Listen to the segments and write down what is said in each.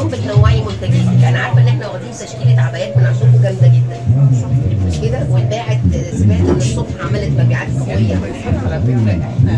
اليوم بتنوعي منتجاتك انا عارفه ان احنا واخدين تشكيله عبايات من عندكم جامده جدا مش كده واتباعت سمعت ان الصبح عملت مبيعات قويه على فكره احنا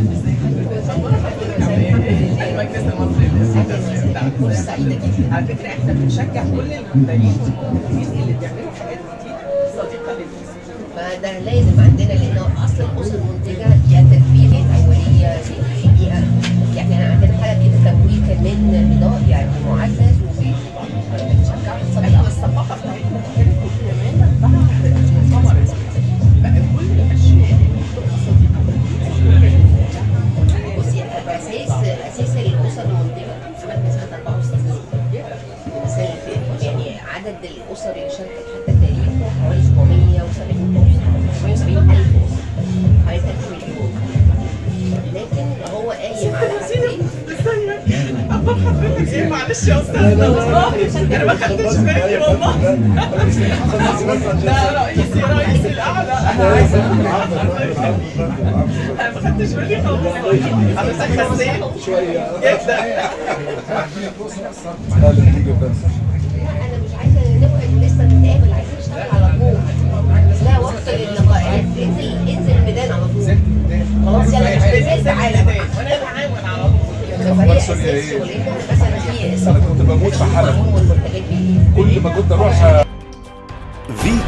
المجلس المصري للاستثمار فرصه سعيده جدا على فكره احنا بنشجع كل المنتجين والمنتجين اللي بيعملوا حاجات جديده صديقه للفلوس فده لازم عندنا لان اصل الاسر المنتجه يا تدبير اوليه بيئه يعني احنا عندنا حاله كده تمويل كمان اضاءه يعني معزز وبنشجع احنا الثقافه بتاعتنا كانت كمان بعد مؤتمر بقى كل الاشياء بتبقى صديقه للفلوس بصي اساس اساس الاسر المنتجه عملت مسافه 64 السنه اللي فاتت يعني عدد الاسر اللي شاركت حتى تاريخه حوالي 770 اسره 770 الف اسره حوالي 3 مليون لكن هو قايم على حاجتين أخبار حضرتك إيه معلش يا أستاذنا والله أنا ما خدتش بالي والله لا رئيسي رئيسي الأعلى أنا عايزة أنا ما خدتش بالي خالص حضرتك خسيت جدا انا مش عايزه نبعد لسه نتقابل عايزين نشتغل على طول لا وقت اللقاءات انزل انزل الميدان على طول خلاص يلا مش عايزين تعالى وأنا بعاون على طول فهي اساس شغلنا مثلا في أنا كنت بموت في حلب. والمنتجات دي كل ما كنت اروح فيتو